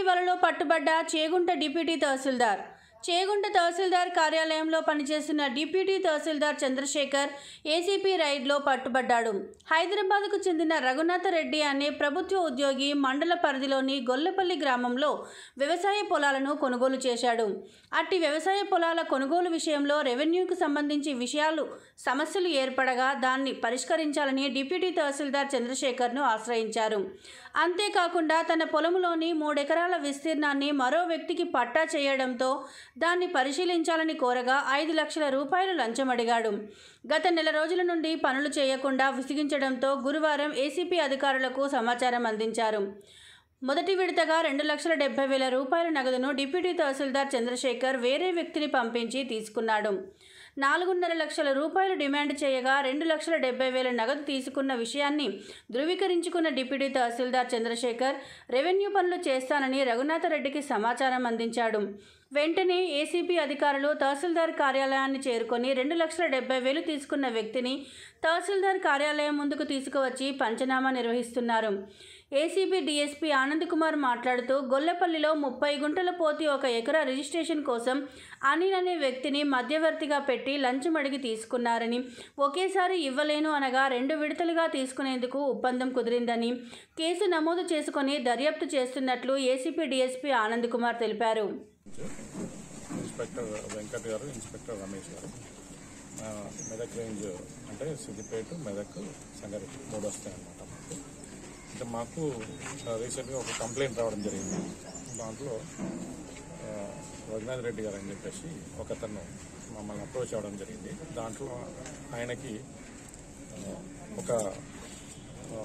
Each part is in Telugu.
దోపిడీ వలలో పట్టుబడ్డ చేగుంట డిప్యూటీ తహసీల్దార్ చేగుంట తహసీల్దార్ కార్యాలయంలో పనిచేస్తున్న డిప్యూటీ తహసీల్దార్ చంద్రశేఖర్ ఏసీపీ రైడ్లో పట్టుబడ్డాడు హైదరాబాద్కు చెందిన రఘునాథ రెడ్డి అనే ప్రభుత్వ ఉద్యోగి మండల పరిధిలోని గొల్లపల్లి గ్రామంలో వ్యవసాయ పొలాలను కొనుగోలు చేశాడు అట్టి వ్యవసాయ పొలాల కొనుగోలు విషయంలో రెవెన్యూకు సంబంధించి విషయాలు సమస్యలు ఏర్పడగా దాన్ని పరిష్కరించాలని డిప్యూటీ తహసీల్దార్ చంద్రశేఖర్ను ఆశ్రయించారు అంతేకాకుండా తన పొలంలోని మూడెకరాల విస్తీర్ణాన్ని మరో వ్యక్తికి పట్టా చేయడంతో దాన్ని పరిశీలించాలని కోరగా ఐదు లక్షల రూపాయలు లంచం అడిగాడు గత నెల రోజుల నుండి పనులు చేయకుండా విసిగించడంతో గురువారం ఏసీపీ అధికారులకు సమాచారం అందించారు మొదటి విడతగా రెండు లక్షల డెబ్బై వేల రూపాయల నగదును డిప్యూటీ తహసీల్దార్ చంద్రశేఖర్ వేరే వ్యక్తిని పంపించి తీసుకున్నాడు నాలుగున్నర లక్షల రూపాయలు డిమాండ్ చేయగా రెండు లక్షల డెబ్బై వేల నగదు తీసుకున్న విషయాన్ని ధృవీకరించుకున్న డిప్యూటీ తహసీల్దార్ చంద్రశేఖర్ రెవెన్యూ పనులు చేస్తానని రఘునాథరెడ్డికి సమాచారం అందించాడు వెంటనే ఏసీపీ అధికారులు తహసీల్దార్ కార్యాలయాన్ని చేరుకొని రెండు లక్షల డెబ్బై వేలు తీసుకున్న వ్యక్తిని తహసీల్దార్ కార్యాలయం ముందుకు తీసుకువచ్చి పంచనామా నిర్వహిస్తున్నారు ఏసీబీ డీఎస్పీ ఆనంద్ కుమార్ మాట్లాడుతూ గొల్లపల్లిలో ముప్పై గుంటల పోతి ఒక ఎకరా రిజిస్ట్రేషన్ కోసం అనిల్ అనే వ్యక్తిని మధ్యవర్తిగా పెట్టి లంచం అడిగి తీసుకున్నారని ఒకేసారి ఇవ్వలేను అనగా రెండు విడతలుగా తీసుకునేందుకు ఒప్పందం కుదిరిందని కేసు నమోదు చేసుకొని దర్యాప్తు చేస్తున్నట్లు ఏసీపీ డీఎస్పీ ఆనంద్ కుమార్ తెలిపారు ఇన్స్పెక్టర్ వెంకట్ గారు ఇన్స్పెక్టర్ రమేష్ గారు ఆ, మెదక్ రేంజ్ అంటే సిద్దిపేట మెదక్ సంగారెడ్డి మూడు వస్తాయి అన్నమాట మాకు అంటే మాకు ఆ, రీసెంట్గా ఒక కంప్లైంట్ రావడం జరిగింది దాంట్లో ఆ, రఘునాథ్ రెడ్డి గారు అని చెప్పేసి ఒకతను మమ్మల్ని అప్రోచ్ అవ్వడం జరిగింది దాంట్లో ఆయనకి ఆ, ఒక ఆ,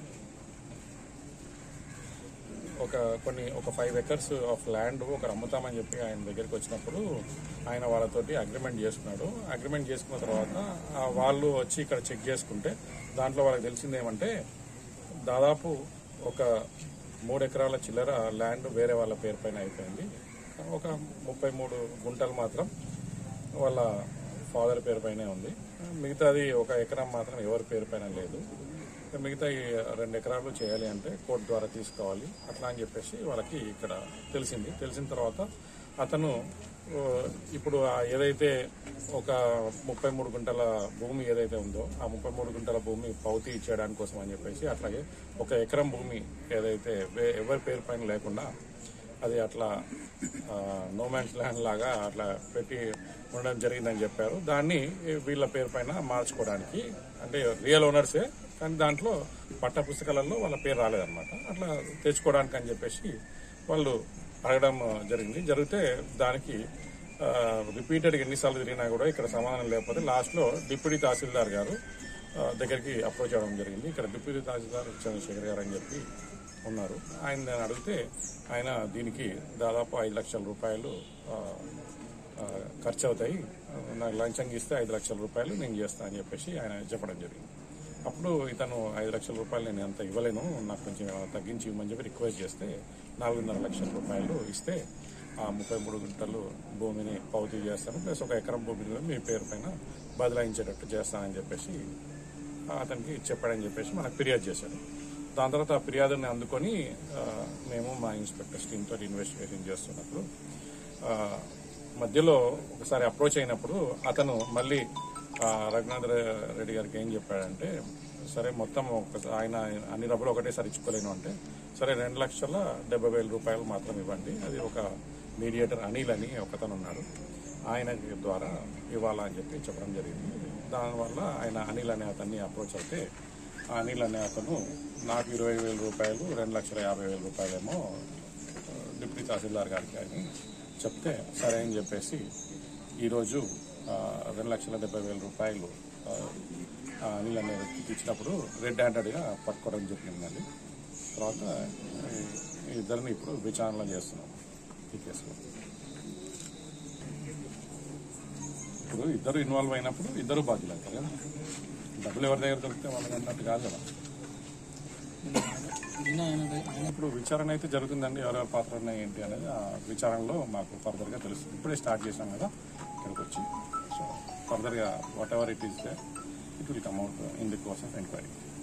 ఒక కొన్ని ఒక ఫైవ్ ఎకర్స్ ఆఫ్ ల్యాండ్ ఒకరు అమ్ముతామని చెప్పి ఆయన దగ్గరికి వచ్చినప్పుడు ఆయన వాళ్ళతోటి అగ్రిమెంట్ చేసుకున్నాడు అగ్రిమెంట్ చేసుకున్న తర్వాత ఆ వాళ్ళు వచ్చి ఇక్కడ చెక్ చేసుకుంటే దాంట్లో వాళ్ళకి తెలిసింది ఏమంటే దాదాపు ఒక మూడు ఎకరాల చిల్లర ల్యాండ్ వేరే వాళ్ళ పేరు పైన అయిపోయింది ఒక ముప్పై మూడు గుంటలు మాత్రం వాళ్ళ ఫాదర్ పేరు పైనే ఉంది మిగతాది ఒక ఎకరం మాత్రం ఎవరి పేరు పైన లేదు మిగతా ఈ రెండు ఎకరాలు చేయాలి అంటే కోర్టు ద్వారా తీసుకోవాలి అట్లా అని చెప్పేసి వాళ్ళకి ఇక్కడ తెలిసింది తెలిసిన తర్వాత అతను ఓ, ఇప్పుడు ఆ ఏదైతే ఒక ముప్పై మూడు గుంటల భూమి ఏదైతే ఉందో ఆ ముప్పై మూడు గుంటల భూమి పౌతి ఇచ్చేయడానికి కోసం అని చెప్పేసి అట్లాగే ఒక ఎకరం భూమి ఏదైతే వే- ఎవరి పేరు పైన లేకుండా అది అట్లా నోమాన్స్ ల్యాండ్ లాగా అట్లా పెట్టి ఉండడం జరిగిందని చెప్పారు దాన్ని వీళ్ళ పేరు పైన మార్చుకోవడానికి అంటే రియల్ ఓనర్సే కానీ దాంట్లో పట్ట పుస్తకాలలో వాళ్ళ పేరు రాలేదన్నమాట అట్లా తెచ్చుకోవడానికి అని చెప్పేసి వాళ్ళు అడగడం జరిగింది జరిగితే దానికి రిపీటెడ్గా ఎన్నిసార్లు తిరిగినా కూడా ఇక్కడ సమాధానం లేకపోతే లాస్ట్లో డిప్యూటీ తహసీల్దార్ గారు ఆ, దగ్గరికి అప్రోచ్ అవ్వడం జరిగింది ఇక్కడ డిప్యూటీ తహసీల్దార్ చంద్రశేఖర్ గారు అని చెప్పి ఉన్నారు ఆయన నేను అడిగితే ఆయన దీనికి దాదాపు ఐదు లక్షల రూపాయలు ఆ, ఆ, ఖర్చు అవుతాయి ఆ, నాకు లంచం ఇస్తే ఐదు లక్షల రూపాయలు నేను చేస్తా అని చెప్పేసి ఆయన చెప్పడం జరిగింది అప్పుడు ఇతను ఐదు లక్షల రూపాయలు నేను అంత ఇవ్వలేను నాకు కొంచెం ఏమైనా తగ్గించి ఇవ్వమని చెప్పి రిక్వెస్ట్ చేస్తే నాలుగున్నర లక్షల రూపాయలు ఇస్తే ఆ ముప్పై మూడు గుంటలు భూమిని పౌతి చేస్తాను ప్లస్ ఒక ఎకరం భూమిని మీ పేరు పైన బదలాయించేటట్టు చేస్తానని చెప్పేసి అతనికి చెప్పాడని చెప్పేసి మనకు ఫిర్యాదు చేశాడు దాని తర్వాత ఆ ఫిర్యాదుని అందుకొని ఆ, మేము మా ఇన్స్పెక్టర్స్ టీంతో ఇన్వెస్టిగేషన్ చేస్తున్నప్పుడు ఆ, మధ్యలో ఒకసారి అప్రోచ్ అయినప్పుడు అతను మళ్ళీ ఆ, రఘునాథ్ రె- రెడ్డి గారికి ఏం చెప్పాడంటే సరే మొత్తం ఒక- ఆయన అన్ని డబ్బులు ఒకటేసారి ఇచ్చుకోలేను అంటే సరే రెండు లక్షల డెబ్బై వేల రూపాయలు మాత్రం ఇవ్వండి అది ఒక మీడియేటర్ అనిల్ అని ఒకతను ఉన్నాడు ఆయన ద్వారా ఇవ్వాలని చెప్పి చెప్పడం జరిగింది దానివల్ల ఆయన అనిల్ అనే అతన్ని అప్రోచ్ అయితే ఆ అనిల్ అనే అతను నాకు ఇరవై వేల రూపాయలు రెండు లక్షల యాభై వేల రూపాయలేమో ఆ, డిప్యూటీ తహసీల్దార్ గారికి అని చెప్తే సరే అని చెప్పేసి ఈరోజు ఆ, రెండు లక్షల డెబ్బై వేల రూపాయలు ఆ, ఆ అనిల్ అనే వ్యక్తికి ఇచ్చినప్పుడు రెడ్ హ్యాండెడ్గా పట్టుకోవడం జరిగిందండి తర్వాత ఈ- ఈ ఇద్దరిని ఇప్పుడు విచారణ చేస్తున్నాం ఈ కేసులో ఇప్పుడు ఇద్దరు ఇన్వాల్వ్ అయినప్పుడు ఇద్దరు బాధ్యులు అవుతారు కదా డబ్బులు ఎవరి దగ్గర దొరికితే వాళ్ళకి అన్నట్టు కాదు కదా ఇప్పుడు విచారణ అయితే జరుగుతుందండి ఎవరెవరి పాత్ర ఉన్నాయి ఏంటి అనేది ఆ విచారణలో మాకు ఫర్దర్గా తెలుస్తుంది ఇప్పుడే స్టార్ట్ చేశాం కదా ఇక్కడికి వచ్చి సో ఫర్దర్గా whatever it is they it will come out in the course of enquiry